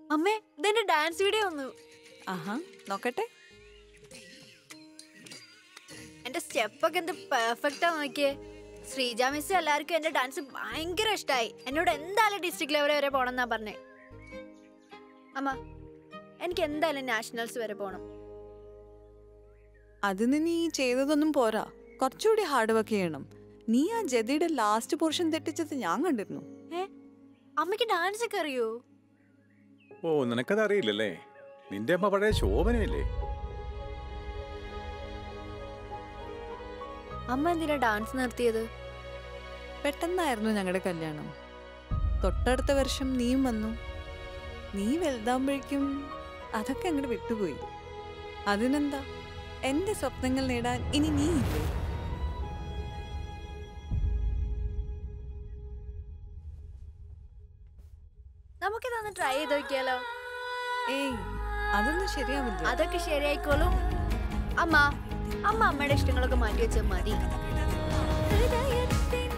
അമ്മേ ഇതെന്റെ dance video ഒന്ന് ആഹാ നോക്കട്ടെ എന്റെ സ്റ്റെപ്പൊക്കെ എന്ത് പെർഫെക്റ്റ് ആ നോക്കിയേ ശ്രീജ മിസ് എല്ലാവർക്കും എന്റെ ഡാൻസ് ഭയങ്കര ഇഷ്ടമായി എന്നോട് എന്തായാലും ഡിസ്ട്രിക്ട് ലെവൽ വരെ പോണം എന്നാ പറഞ്ഞേ അമ്മ എനിക്ക് എന്തായാലും നാഷണൽസ് വരെ പോണം അതിന് നീ ചെയ്തതൊന്നും പോരാ കുറച്ചുകൂടി ഹാർഡ് വർക്ക് ചെയ്യണം നീ ആ ജതിയുടെ ലാസ്റ്റ് പോർഷൻ തെറ്റിച്ചത് ഞാൻ കണ്ടിരുന്നു ഏ അമ്മയ്ക്ക് ഡാൻസ് ഒക്കെ അറിയോ ഓ നിനക്കത് അറിയില്ലല്ലേ നിന്റെ അമ്മ പഴയ ശോഭനയല്ലേ അമ്മ എന്തിനാ ഡാൻസ് നിർത്തിയത് പെട്ടെന്നായിരുന്നു ഞങ്ങളുടെ കല്യാണം തൊട്ടടുത്ത വർഷം നീയും വന്നു നീ വലുതാകുമ്പോഴേക്കും അതൊക്കെ അങ്ങോട്ട് വിട്ടുപോയി അതിനെന്താ എന്റെ സ്വപ്നങ്ങൾ നേടാൻ ഇനി നീ ഇല്ലേ നമുക്കിതൊന്ന് ട്രൈ ചെയ്ത് നോക്കിയാലോ ഏയ് അതൊന്നും ശരിയാവില്ല അതൊക്കെ ശരിയായിക്കോളും അമ്മ അമ്മ അമ്മയുടെ ഇഷ്ടങ്ങളൊക്കെ മാറ്റി വെച്ചാൽ മതി ഹൃദയത്തിൻ